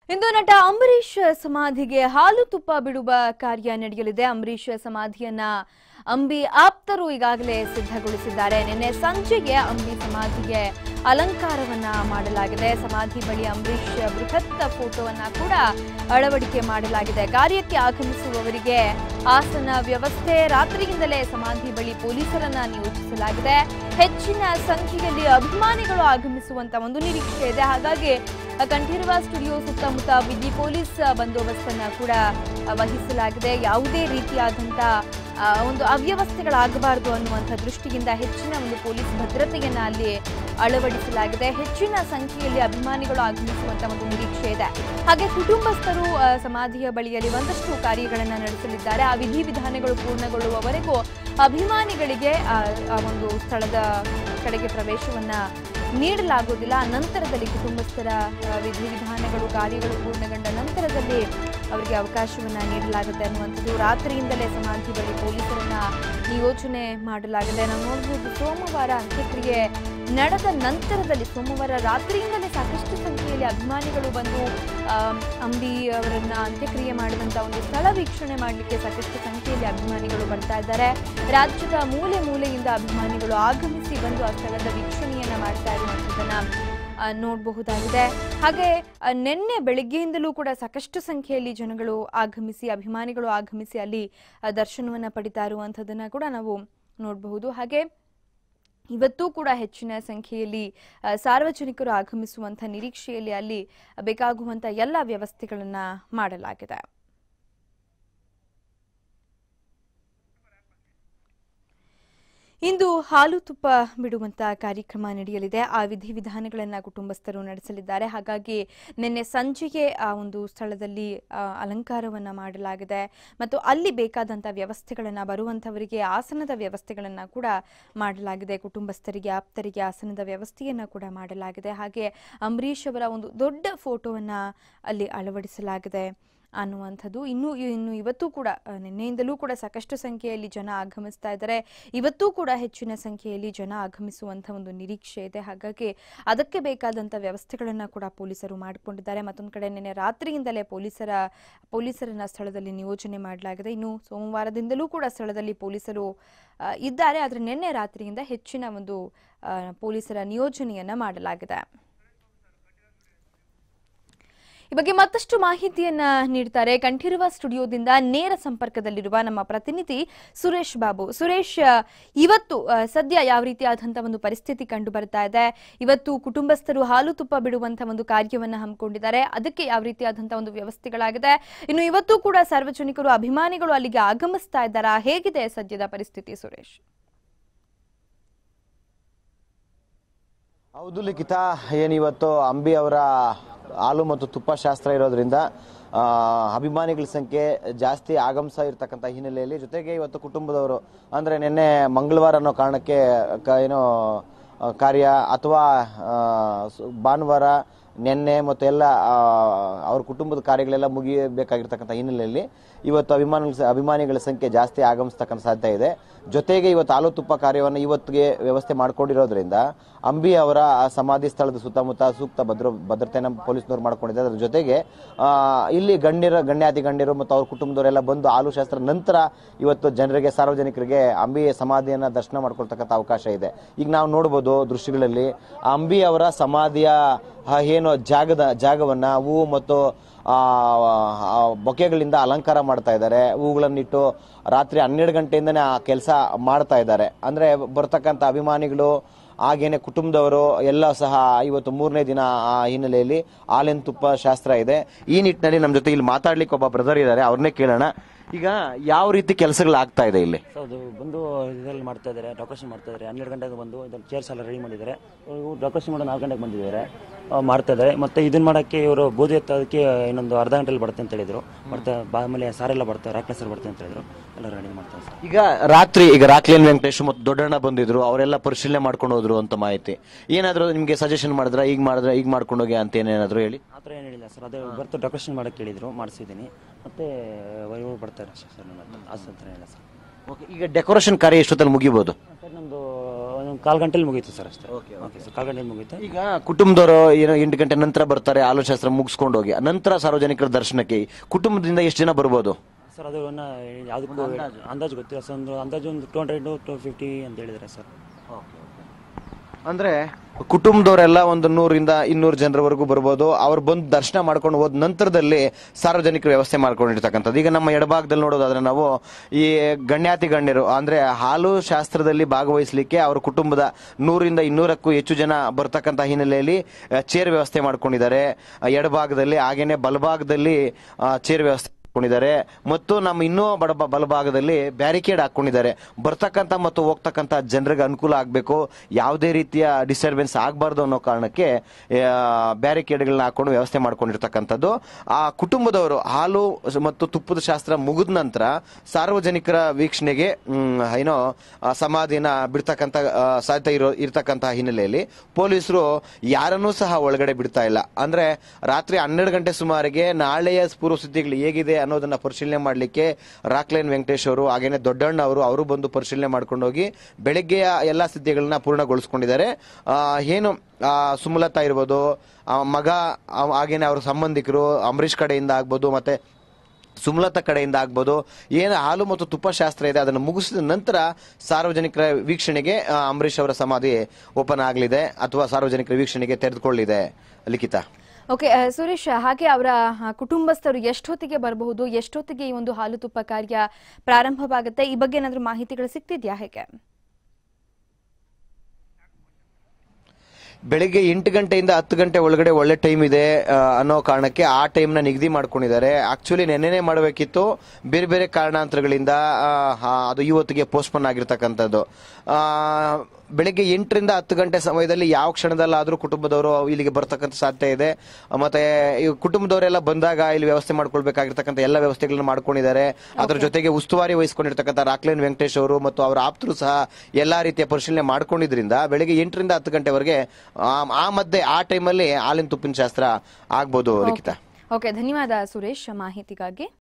ಇಂದು ನಟ ಅಂಬರೀಷ್ ಸಮಾಧಿಗೆ ಹಾಲು ತುಪ್ಪ ಬಿಡುವ ಕಾರ್ಯ ನಡೆಯಲಿದೆ ಅಂಬರೀಷ್ ಸಮಾಧಿಯನ್ನ ಅಂಬಿ ಆಪ್ತರು ಈಗಾಗಲೇ ಸಿದ್ಧಗೊಳಿಸಿದ್ದಾರೆ ನಿನ್ನೆ ಸಂಜೆಗೆ ಅಂಬಿ ಸಮಾಧಿಗೆ ಅಲಂಕಾರವನ್ನ ಮಾಡಲಾಗಿದೆ ಸಮಾಧಿ ಬಳಿ ಅಂಬರೀಷ್ ಬೃಹತ್ ಫೋಟೋವನ್ನ ಕೂಡ ಅಳವಡಿಕೆ ಮಾಡಲಾಗಿದೆ ಕಾರ್ಯಕ್ಕೆ ಆಗಮಿಸುವವರಿಗೆ ಆಸನ ವ್ಯವಸ್ಥೆ ರಾತ್ರಿಯಿಂದಲೇ ಸಮಾಧಿ ಬಳಿ ಪೊಲೀಸರನ್ನ ನಿಯೋಜಿಸಲಾಗಿದೆ ಹೆಚ್ಚಿನ ಸಂಖ್ಯೆಯಲ್ಲಿ ಅಭಿಮಾನಿಗಳು ಆಗಮಿಸುವಂತ ಒಂದು ನಿರೀಕ್ಷೆ ಇದೆ ಹಾಗಾಗಿ ಕಂಠೀರವ ಸ್ಟುಡಿಯೋ ಸುತ್ತಮುತ್ತ ಬಿಗಿ ಪೊಲೀಸ್ ಬಂದೋಬಸ್ತನ್ನ ಕೂಡ ವಹಿಸಲಾಗಿದೆ ಯಾವುದೇ ರೀತಿಯಾದಂಥ ಆ, ಒಂದು ಅವ್ಯವಸ್ಥೆಗಳಾಗಬಾರದು ಅನ್ನುವಂಥ ದೃಷ್ಟಿಯಿಂದ ಹೆಚ್ಚಿನ ಒಂದು ಪೊಲೀಸ್ ಭದ್ರತೆಯನ್ನ ಅಲ್ಲಿ ಅಳವಡಿಸಲಾಗಿದೆ ಹೆಚ್ಚಿನ ಸಂಖ್ಯೆಯಲ್ಲಿ ಅಭಿಮಾನಿಗಳು ಆಗಮಿಸುವಂತ ಒಂದು ನಿರೀಕ್ಷೆ ಇದೆ ಹಾಗೆ ಕುಟುಂಬಸ್ಥರು ಆ, ಸಮಾಧಿಯ ಬಳಿಯಲ್ಲಿ ಒಂದಷ್ಟು ಕಾರ್ಯಗಳನ್ನು ನಡೆಸಲಿದ್ದಾರೆ ಆ ವಿಧಿವಿಧಾನಗಳು ಪೂರ್ಣಗೊಳ್ಳುವವರೆಗೂ ಅಭಿಮಾನಿಗಳಿಗೆ ಆ, ಆ ಒಂದು ಸ್ಥಳದ ಕಡೆಗೆ ಪ್ರವೇಶವನ್ನ ನೀಡಲಾಗುವುದಿಲ್ಲ ಆ ನಂತರದಲ್ಲಿ ಕುಟುಂಬಸ್ಥರ ಆ, ವಿಧಿವಿಧಾನಗಳು ಕಾರ್ಯಗಳು ಪೂರ್ಣಗೊಂಡ ನಂತರದಲ್ಲಿ ಅವರಿಗೆ ಅವಕಾಶವನ್ನ ನೀಡಲಾಗುತ್ತೆ ಅನ್ನುವಂಥದ್ದು ರಾತ್ರಿಯಿಂದಲೇ ಸಮಾಧಿ ಬಳಿ ಪೊಲೀಸರನ್ನ ನಿಯೋಜನೆ ಮಾಡಲಾಗಿದೆ ನಾವು ನೋಡಬಹುದು ಸೋಮವಾರ ಅಂತ್ಯಕ್ರಿಯೆ ನಡೆದ ನಂತರದಲ್ಲಿ ಸೋಮವಾರ ರಾತ್ರಿಯಿಂದಲೇ ಸಾಕಷ್ಟು ಸಂಖ್ಯೆಯಲ್ಲಿ ಅಭಿಮಾನಿಗಳು ಬಂದು ಆಮ್, ಅಂಬಿ ಅವರನ್ನ ಅಂತ್ಯಕ್ರಿಯೆ ಮಾಡಿದಂತ ಒಂದು ಸ್ಥಳ ವೀಕ್ಷಣೆ ಮಾಡಲಿಕ್ಕೆ ಸಾಕಷ್ಟು ಸಂಖ್ಯೆಯಲ್ಲಿ ಅಭಿಮಾನಿಗಳು ಬರ್ತಾ ಇದ್ದಾರೆ ರಾಜ್ಯದ ಮೂಲೆ ಮೂಲೆಯಿಂದ ಅಭಿಮಾನಿಗಳು ಆಗಮಿಸಿ ಬಂದು ಆ ಸ್ಥಳದ ವೀಕ್ಷಣೆಯನ್ನ ಮಾಡ್ತಾ ಇರುವಂಥದ್ದನ್ನ ಆ, ನೋಡಬಹುದಾಗಿದೆ ಹಾಗೆ ಆ, ನಿನ್ನೆ ಬೆಳಿಗ್ಗೆಯಿಂದಲೂ ಕೂಡ ಸಾಕಷ್ಟು ಸಂಖ್ಯೆಯಲ್ಲಿ ಜನಗಳು ಆಗಮಿಸಿ ಅಭಿಮಾನಿಗಳು ಆಗಮಿಸಿ ಅಲ್ಲಿ ಆ, ದರ್ಶನವನ್ನ ಪಡಿತಾ ಇರುವಂಥದ್ದನ್ನ ಕೂಡ ನಾವು ನೋಡಬಹುದು ಹಾಗೆ ಇವತ್ತೂ ಕೂಡ ಹೆಚ್ಚಿನ ಸಂಖ್ಯೆಯಲ್ಲಿ ಆ, ಸಾರ್ವಜನಿಕರು ಆಗಮಿಸುವಂಥ ನಿರೀಕ್ಷೆಯಲ್ಲಿ ಅಲ್ಲಿ ಬೇಕಾಗುವಂಥ ಎಲ್ಲ ವ್ಯವಸ್ಥೆಗಳನ್ನ ಮಾಡಲಾಗಿದೆ ಇಂದು ಹಾಲು ತುಪ್ಪ ಬಿಡುವಂತ ಕಾರ್ಯಕ್ರಮ ನಡೆಯಲಿದೆ ಆ ವಿಧಿವಿಧಾನಗಳನ್ನ ಕುಟುಂಬಸ್ಥರು ನಡೆಸಲಿದ್ದಾರೆ ಹಾಗಾಗಿ ನಿನ್ನೆ ಸಂಜೆಗೆ ಆ ಒಂದು ಸ್ಥಳದಲ್ಲಿ ಆ, ಅಲಂಕಾರವನ್ನ ಮಾಡಲಾಗಿದೆ ಮತ್ತು ಅಲ್ಲಿ ಬೇಕಾದಂತ ವ್ಯವಸ್ಥೆಗಳನ್ನ ಬರುವಂತವರಿಗೆ ಆಸನದ ವ್ಯವಸ್ಥೆಗಳನ್ನ ಕೂಡ ಮಾಡಲಾಗಿದೆ ಕುಟುಂಬಸ್ಥರಿಗೆ ಆಪ್ತರಿಗೆ ಆಸನದ ವ್ಯವಸ್ಥೆಯನ್ನ ಕೂಡ ಮಾಡಲಾಗಿದೆ ಹಾಗೆ ಅಂಬರೀಷ್ ಅವರ ಒಂದು ದೊಡ್ಡ ಫೋಟೋವನ್ನ ಅಲ್ಲಿ ಅಳವಡಿಸಲಾಗಿದೆ ಅನ್ನುವಂಥದ್ದು ಇನ್ನೂ ಇನ್ನು ಇವತ್ತೂ ಕೂಡ ಆ, ನಿನ್ನೆಯಿಂದಲೂ ಕೂಡ ಸಾಕಷ್ಟು ಸಂಖ್ಯೆಯಲ್ಲಿ ಜನ ಆಗಮಿಸ್ತಾ ಇದ್ದಾರೆ ಇವತ್ತೂ ಕೂಡ ಹೆಚ್ಚಿನ ಸಂಖ್ಯೆಯಲ್ಲಿ ಜನ ಆಗಮಿಸುವಂಥ ಒಂದು ನಿರೀಕ್ಷೆ ಇದೆ ಹಾಗಾಗಿ ಅದಕ್ಕೆ ಬೇಕಾದಂಥ ವ್ಯವಸ್ಥೆಗಳನ್ನು ಕೂಡ ಪೊಲೀಸರು ಮಾಡಿಕೊಂಡಿದ್ದಾರೆ ಮತ್ತೊಂದು ಕಡೆ ನಿನ್ನೆ ರಾತ್ರಿಯಿಂದಲೇ ಪೊಲೀಸರ ಪೊಲೀಸರನ್ನ ಸ್ಥಳದಲ್ಲಿ ನಿಯೋಜನೆ ಮಾಡಲಾಗಿದೆ ಇನ್ನು ಸೋಮವಾರದಿಂದಲೂ ಕೂಡ ಸ್ಥಳದಲ್ಲಿ ಪೊಲೀಸರು ಆ, ಇದ್ದಾರೆ ಆದರೆ ನಿನ್ನೆ ರಾತ್ರಿಯಿಂದ ಹೆಚ್ಚಿನ ಒಂದು ಆ, ಪೊಲೀಸರ ನಿಯೋಜನೆಯನ್ನ ಮಾಡಲಾಗಿದೆ ಈ ಬಗ್ಗೆ ಮತ್ತಷ್ಟು ಮಾಹಿತಿಯನ್ನ ನೀಡ್ತಾರೆ ಕಂಠೀರವ ಸ್ಟುಡಿಯೋದಿಂದ ನೇರ ಸಂಪರ್ಕದಲ್ಲಿರುವ ನಮ್ಮ ಪ್ರತಿನಿಧಿ ಸುರೇಶ್ ಬಾಬು ಸುರೇಶ್ ಆ, ಇವತ್ತು ಆ, ಸದ್ಯ ಯಾವ ರೀತಿಯಾದಂತಹ ಒಂದು ಪರಿಸ್ಥಿತಿ ಕಂಡು ಬರ್ತಾ ಇದೆ ಇವತ್ತು ಕುಟುಂಬಸ್ಥರು ಹಾಲು ತುಪ್ಪ ಬಿಡುವಂತ ಒಂದು ಕಾರ್ಯವನ್ನ ಹಮ್ಮಿಕೊಂಡಿದ್ದಾರೆ ಅದಕ್ಕೆ ಯಾವ ರೀತಿಯಾದಂತಹ ಒಂದು ವ್ಯವಸ್ಥೆಗಳಾಗಿದೆ ಇನ್ನು ಇವತ್ತು ಕೂಡ ಸಾರ್ವಜನಿಕರು ಅಭಿಮಾನಿಗಳು ಅಲ್ಲಿಗೆ ಆಗಮಿಸ್ತಾ ಇದ್ದಾರಾ ಹೇಗಿದೆ ಸದ್ಯದ ಪರಿಸ್ಥಿತಿ ಸುರೇಶ್ ಹೌದು ಲಿಖಿತ ಏನಿವತ್ತು ಅಂಬಿ ಅವರ ಹಾಲು ಮತ್ತು ತುಪ್ಪ ಶಾಸ್ತ್ರ ಇರೋದ್ರಿಂದ ಆ, ಅಭಿಮಾನಿಗಳ ಸಂಖ್ಯೆ ಜಾಸ್ತಿ ಆಗಮಿಸ ಇರ್ತಕ್ಕಂಥ ಹಿನ್ನೆಲೆಯಲ್ಲಿ ಜೊತೆಗೆ ಇವತ್ತು ಕುಟುಂಬದವರು ಅಂದರೆ ನಿನ್ನೆ ಮಂಗಳವಾರ ಅನ್ನೋ ಕಾರಣಕ್ಕೆ ಕ- ಏನೋ ಆ, ಕಾರ್ಯ ಅಥವಾ ಆ, ಸು- ಭಾನುವಾರ ನಿನ್ನೆ ಮತ್ತು ಎಲ್ಲ ಆ, ಅವ್ರ ಕುಟುಂಬದ ಕಾರ್ಯಗಳೆಲ್ಲ ಮುಗಿಯಬೇಕಾಗಿರ್ತಕ್ಕಂಥ ಹಿನ್ನೆಲೆಯಲ್ಲಿ ಇವತ್ತು ಅಭಿಮಾನಿಗಳ ಅಭಿಮಾನಿಗಳ ಸಂಖ್ಯೆ ಜಾಸ್ತಿ ಆಗಮಿಸ್ತಕ್ಕಂಥ ಸಾಧ್ಯ ಇದೆ ಜೊತೆಗೆ ಇವತ್ತು ಹಾಲು ತುಪ್ಪ ಕಾರ್ಯವನ್ನು ಇವತ್ತಿಗೆ ವ್ಯವಸ್ಥೆ ಮಾಡಿಕೊಂಡಿರೋದ್ರಿಂದ ಅಂಬಿ ಅವರ ಆ ಸಮಾಧಿ ಸ್ಥಳದ ಸುತ್ತಮುತ್ತ ಸೂಕ್ತ ಭದ್ರ ಭದ್ರತೆಯನ್ನು ಪೊಲೀಸ್ನವ್ರು ಮಾಡ್ಕೊಂಡಿದ್ದಾರೆ ಅದ್ರ ಜೊತೆಗೆ ಆ, ಇಲ್ಲಿ ಗಣ್ಯರ ಗಣ್ಯಾತಿ ಗಣ್ಯರು ಮತ್ತು ಅವ್ರ ಕುಟುಂಬದವರೆಲ್ಲ ಬಂದು ಹಾಲು ಶಾಸ್ತ್ರ ನಂತರ ಇವತ್ತು ಜನರಿಗೆ ಸಾರ್ವಜನಿಕರಿಗೆ ಅಂಬಿ ಸಮಾಧಿಯನ್ನ ದರ್ಶನ ಮಾಡ್ಕೊಳ್ತಕ್ಕಂಥ ಅವಕಾಶ ಇದೆ ಈಗ ನಾವು ನೋಡ್ಬೋದು ದೃಶ್ಯಗಳಲ್ಲಿ ಆ ಅಂಬಿ ಅವರ ಸಮಾಧಿಯ ಆ ಏನು ಜಾಗದ ಜಾಗವನ್ನ ಹೂವು ಮತ್ತು ಆ, ಆ ಬೊಕೆಗಳಿಂದ ಅಲಂಕಾರ ಮಾಡ್ತಾ ಇದ್ದಾರೆ ಹೂಗಳನ್ನಿಟ್ಟು ರಾತ್ರಿ ಹನ್ನೆರಡು ಗಂಟೆಯಿಂದನೇ ಆ ಕೆಲಸ ಮಾಡ್ತಾ ಇದ್ದಾರೆ ಅಂದ್ರೆ ಬರ್ತಕ್ಕಂಥ ಅಭಿಮಾನಿಗಳು ಹಾಗೇನೆ ಕುಟುಂಬದವರು ಎಲ್ಲ ಸಹ ಇವತ್ತು ಮೂರನೇ ದಿನ ಆ ಹಿನ್ನೆಲೆಯಲ್ಲಿ ಹಾಲಿನ ತುಪ್ಪ ಶಾಸ್ತ್ರ ಇದೆ ಈ ನಿಟ್ಟಿನಲ್ಲಿ ನಮ್ಮ ಜೊತೆ ಇಲ್ಲಿ ಮಾತಾಡ್ಲಿಕ್ಕೆ ಒಬ್ಬ ಬ್ರದರ್ ಇದ್ದಾರೆ ಅವ್ರನ್ನೇ ಕೇಳೋಣ ಈಗ ಯಾವ ರೀತಿ ಕೆಲಸಗಳು ಆಗ್ತಾ ಇದೆ ಇಲ್ಲಿ ಸೊ ಅದು ಬಂದು ಇದರಲ್ಲಿ ಮಾಡ್ತಾ ಇದ್ದಾರೆ ಡೆಕೋರೇಷನ್ ಮಾಡ್ತಾ ಇದ್ದಾರೆ ಹನ್ನೆರಡು ಗಂಟೆಗೆ ಬಂದು ಇದನ್ನು ಚೇರ್ಸ್ ಎಲ್ಲ ರೆಡಿ ಮಾಡಿದ್ದಾರೆ ಇವರು ಡೆಕೋರೇಷನ್ ಮಾಡೋ ನಾಲ್ಕು ಗಂಟೆಗೆ ಬಂದಿದ್ದಾರೆ ಆ, ಮಾಡ್ತಾ ಇದ್ದಾರೆ ಮತ್ತೆ ಇದನ್ನ ಮಾಡೋಕ್ಕೆ ಇವರು ಬೂದಿ ಎತ್ತೋದಕ್ಕೆ ಇನ್ನೊಂದು ಅರ್ಧ ಗಂಟೆಲಿ ಬರುತ್ತೆ ಅಂತ ಹೇಳಿದ್ರು ಮತ್ತೆ ಆಮೇಲೆ ಸಾರೆಲ್ಲ ಬರ್ತಾರೆ ರಾಕ್ನೆಸ್ ಬರ್ತಾರೆ ಅಂತ ಹೇಳಿದ್ರು ಎಲ್ಲ ರೆಡಿ ಮಾಡ್ತಾರೆ ಸರ್ ಈಗ ರಾತ್ರಿ ಈಗ ರಾಕ್ಲೇನ್ ವೆಂಕಟೇಶ್ ಮತ್ತು ದೊಡ್ಡಣ್ಣ ಬಂದಿದ್ರು ಅವರೆಲ್ಲ ಪರಿಶೀಲನೆ ಮಾಡ್ಕೊಂಡು ಹೋದ್ರು ಅಂತ ಮಾಹಿತಿ ಏನಾದ್ರು ನಿಮ್ಗೆ ಸಜೆಷನ್ ಮಾಡಿದ್ರ ಈಗ ಮಾಡಿದ್ರೆ ಈಗ ಮಾಡ್ಕೊಂಡು ಹೋಗಿ ಅಂತ ಏನೇನಾದ್ರು ಹೇಳಿ ಆ ಥರ ಏನು ಹೇಳಿಲ್ಲ ಸರ್ ಅದೇ ಬರ್ತು ಡೆಕೋರೇಷನ್ ಮಾಡೋಕ್ಕೆ ಹೇಳಿದ್ರು ಮಾಡಿಸಿದ್ದೀನಿ ಮತ್ತೆ ಇವರು ಬರ್ತಾರೆ ಅಷ್ಟೇ ಸರ್ ನನ್ನ ಹತ್ರ. ಅಷ್ಟು ಹತ್ರ ಇಲ್ಲ ಸರ್ ಓಕೆ ಈಗ ಡೆಕೋರೇಷನ್ ಕಾರ್ಯ ಎಷ್ಟೊತ್ತಲ್ಲಿ ಮುಗಿಬೋದು ಸರ್ ನಮ್ಮದು ಒಂದು ಕಾಲು ಗಂಟೆಲಿ ಮುಗೀತು ಸರ್ ಅಷ್ಟೇ ಓಕೆ ಸರ್ ಕಾಲು ಗಂಟೆಲಿ ಮುಗೀತು ಈಗ ಕುಟುಂಬದವರು ಏನೋ ಎಂಟು ಗಂಟೆ ನಂತರ ಬರ್ತಾರೆ ಆಲೋಶಾಸ್ತ್ರ ಮುಗಿಸ್ಕೊಂಡು ಹೋಗಿ ನಂತರ ಸಾರ್ವಜನಿಕರ ದರ್ಶನಕ್ಕೆ ಕುಟುಂಬದಿಂದ ಎಷ್ಟು ಜನ ಬರ್ಬೋದು ಸರ್ ಅದು ಇನ್ನ ಯಾವುದಕ್ಕೂ ಅಂದಾಜು ಗೊತ್ತಿಲ್ಲ ಸರ್ ಒಂದು ಅಂದಾಜು ಒಂದು ಟೂ ಹಂಡ್ರೆಡ್ ಟು ಫಿಫ್ಟಿ ಅಂತ ಹೇಳಿದ್ದಾರೆ ಸರ್ ಅಂದ್ರೆ ಕುಟುಂಬದವರೆಲ್ಲ ಒಂದು ನೂರಿಂದ ಇನ್ನೂರು ಜನರವರೆಗೂ ಬರ್ಬೋದು ಅವ್ರು ಬಂದು ದರ್ಶನ ಮಾಡ್ಕೊಂಡು ಹೋದ ನಂತರದಲ್ಲಿ ಸಾರ್ವಜನಿಕರ ವ್ಯವಸ್ಥೆ ಮಾಡ್ಕೊಂಡಿರ್ತಕ್ಕಂಥದ್ದು ಈಗ ನಮ್ಮ ಎಡಭಾಗದಲ್ಲಿ ನೋಡೋದಾದ್ರೆ ನಾವು ಈ ಗಣ್ಯಾತಿ ಗಣ್ಯರು ಅಂದ್ರೆ ಹಾಲು ಶಾಸ್ತ್ರದಲ್ಲಿ ಭಾಗವಹಿಸಲಿಕ್ಕೆ ಅವರ ಕುಟುಂಬದ ನೂರಿಂದ ಇನ್ನೂರಕ್ಕೂ ಹೆಚ್ಚು ಜನ ಬರ್ತಕ್ಕಂಥ ಹಿನ್ನೆಲೆಯಲ್ಲಿ ಆ, ಚೇರ್ ವ್ಯವಸ್ಥೆ ಮಾಡ್ಕೊಂಡಿದ್ದಾರೆ ಆ, ಎಡಭಾಗದಲ್ಲಿ ಹಾಗೇನೆ ಬಲಭಾಗದಲ್ಲಿ ಆ, ಚೇರ್ ವ್ಯವಸ್ಥೆ ಹಾಕೊಂಡಿದ್ದಾರೆ ಮತ್ತು ನಮ್ಮ ಇನ್ನೂ ಬಡ ಬಲಭಾಗದಲ್ಲಿ ಬ್ಯಾರಿಕೇಡ್ ಹಾಕೊಂಡಿದ್ದಾರೆ ಬರ್ತಕ್ಕಂಥ ಮತ್ತು ಹೋಗ್ತಕ್ಕಂಥ ಜನರಿಗೆ ಅನುಕೂಲ ಆಗಬೇಕು ಯಾವುದೇ ರೀತಿಯ ಡಿಸ್ಟರ್ಬೆನ್ಸ್ ಆಗಬಾರ್ದು ಅನ್ನೋ ಕಾರಣಕ್ಕೆ ಬ್ಯಾರಿಕೇಡ್ಗಳನ್ನ ಹಾಕೊಂಡು ವ್ಯವಸ್ಥೆ ಮಾಡ್ಕೊಂಡಿರ್ತಕ್ಕಂಥದ್ದು ಆ ಕುಟುಂಬದವರು ಹಾಲು ಮತ್ತು ತುಪ್ಪದ ಶಾಸ್ತ್ರ ಮುಗಿದ ನಂತರ ಸಾರ್ವಜನಿಕರ ವೀಕ್ಷಣೆಗೆ ಮ್, ಏನೋ ಆ, ಸಮಾಧಿನ ಬಿಡ್ತಕ್ಕಂಥ ಆ, ಸಾಧ್ಯತೆ ಇರೋ ಇರ್ತಕ್ಕಂಥ ಹಿನ್ನೆಲೆಯಲ್ಲಿ ಪೊಲೀಸರು ಯಾರನ್ನೂ ಸಹ ಒಳಗಡೆ ಬಿಡ್ತಾ ಇಲ್ಲ ಅಂದ್ರೆ ರಾತ್ರಿ ಹನ್ನೆರಡು ಗಂಟೆ ಸುಮಾರಿಗೆ ನಾಳೆಯ ಪೂರ್ವ ಸುದ್ದಿಗಳು ಹೇಗಿದೆ ಅನ್ನೋದನ್ನ ಪರಿಶೀಲನೆ ಮಾಡಲಿಕ್ಕೆ ರಾಕ್ಲೈನ್ ವೆಂಕಟೇಶ್ ಅವರು ಹಾಗೇನೆ ದೊಡ್ಡಣ್ಣ ಅವರು ಅವರು ಬಂದು ಪರಿಶೀಲನೆ ಮಾಡ್ಕೊಂಡು ಹೋಗಿ ಬೆಳಗ್ಗೆಯ ಎಲ್ಲ ಸಿದ್ಧಿಗಳನ್ನ ಪೂರ್ಣಗೊಳಿಸ್ಕೊಂಡಿದ್ದಾರೆ ಆ, ಏನು ಆ, ಸುಮಲತಾ ಇರ್ಬೋದು ಆ ಮಗ ಆ, ಹಾಗೇನೆ ಅವ್ರ ಸಂಬಂಧಿಕರು ಅಂಬರೀಷ್ ಕಡೆಯಿಂದ ಆಗ್ಬೋದು ಮತ್ತೆ ಸುಮಲತಾ ಕಡೆಯಿಂದ ಆಗ್ಬೋದು ಏನು ಹಾಲು ಮತ್ತು ತುಪ್ಪ ಶಾಸ್ತ್ರ ಇದೆ ಅದನ್ನು ಮುಗಿಸಿದ ನಂತರ ಸಾರ್ವಜನಿಕರ ವೀಕ್ಷಣೆಗೆ ಆ, ಅಂಬರೀಷ್ ಅವರ ಸಮಾಧಿ ಓಪನ್ ಆಗಲಿದೆ ಅಥವಾ ಸಾರ್ವಜನಿಕರ ವೀಕ್ಷಣೆಗೆ ತೆರೆದುಕೊಳ್ಳಿದೆ ಲಿಖಿತ ಓಕೆ ಆ, ಸುರೇಶ್ ಹಾಗೆ ಅವರ ಆ, ಕುಟುಂಬಸ್ಥರು ಎಷ್ಟೊತ್ತಿಗೆ ಬರಬಹುದು ಎಷ್ಟೊತ್ತಿಗೆ ಈ ಒಂದು ಹಾಲು ತುಪ್ಪ ಕಾರ್ಯ ಪ್ರಾರಂಭವಾಗುತ್ತೆ ಈ ಬಗ್ಗೆ ಏನಾದರೂ ಮಾಹಿತಿಗಳು ಸಿಗ್ತಿದ್ಯಾ ಹೇಗೆ ಬೆಳಿಗ್ಗೆ ಎಂಟು ಗಂಟೆಯಿಂದ ಹತ್ತು ಗಂಟೆ ಒಳಗಡೆ ಒಳ್ಳೆ ಟೈಮ್ ಇದೆ ಆ, ಅನ್ನೋ ಕಾರಣಕ್ಕೆ ಆ ಟೈಮ್ನ ನಿಗದಿ ಮಾಡ್ಕೊಂಡಿದ್ದಾರೆ ಆಕ್ಚುಲಿ ನೆನ್ನೆನೇ ಮಾಡಬೇಕಿತ್ತು ಬೇರೆ ಬೇರೆ ಕಾರಣಾಂತರಗಳಿಂದ ಆ, ಆ, ಅದು ಇವತ್ತಿಗೆ ಪೋಸ್ಟ್ಪೋನ್ ಆಗಿರ್ತಕ್ಕಂಥದ್ದು ಆ, ಬೆಳಿಗ್ಗೆ ಎಂಟರಿಂದ ಹತ್ತು ಗಂಟೆ ಸಮಯದಲ್ಲಿ ಯಾವ ಕ್ಷಣದಲ್ಲಾದರೂ ಕುಟುಂಬದವರು ಇಲ್ಲಿಗೆ ಬರ್ತಕ್ಕಂಥ ಸಾಧ್ಯತೆ ಇದೆ ಮತ್ತೆ ಈ ಕುಟುಂಬದವರೆಲ್ಲ ಬಂದಾಗ ಇಲ್ಲಿ ವ್ಯವಸ್ಥೆ ಮಾಡ್ಕೊಳ್ಬೇಕಾಗಿರ್ತಕ್ಕಂಥ ಎಲ್ಲ ವ್ಯವಸ್ಥೆಗಳನ್ನ ಮಾಡ್ಕೊಂಡಿದ್ದಾರೆ ಅದರ ಜೊತೆಗೆ ಉಸ್ತುವಾರಿ ವಹಿಸ್ಕೊಂಡಿರ್ತಕ್ಕಂಥ ರಾಕ್ಲೈನ್ ವೆಂಕಟೇಶ್ ಅವರು ಮತ್ತು ಅವರ ಆಪ್ತರು ಸಹ ಎಲ್ಲಾ ರೀತಿಯ ಪರಿಶೀಲನೆ ಮಾಡ್ಕೊಂಡಿದ್ರಿಂದ ಬೆಳಿಗ್ಗೆ ಎಂಟರಿಂದ ಹತ್ತು ಗಂಟೆವರೆಗೆ ಆ- ಆ ಮಧ್ಯೆ ಆ ಟೈಮಲ್ಲಿ ಹಾಲಿನ ತುಪ್ಪಿನ ಶಾಸ್ತ್ರ ಆಗ್ಬೋದು ಲಿಖಿತ ಓಕೆ ಧನ್ಯವಾದ ಸುರೇಶ್ ಮಾಹಿತಿಗಾಗಿ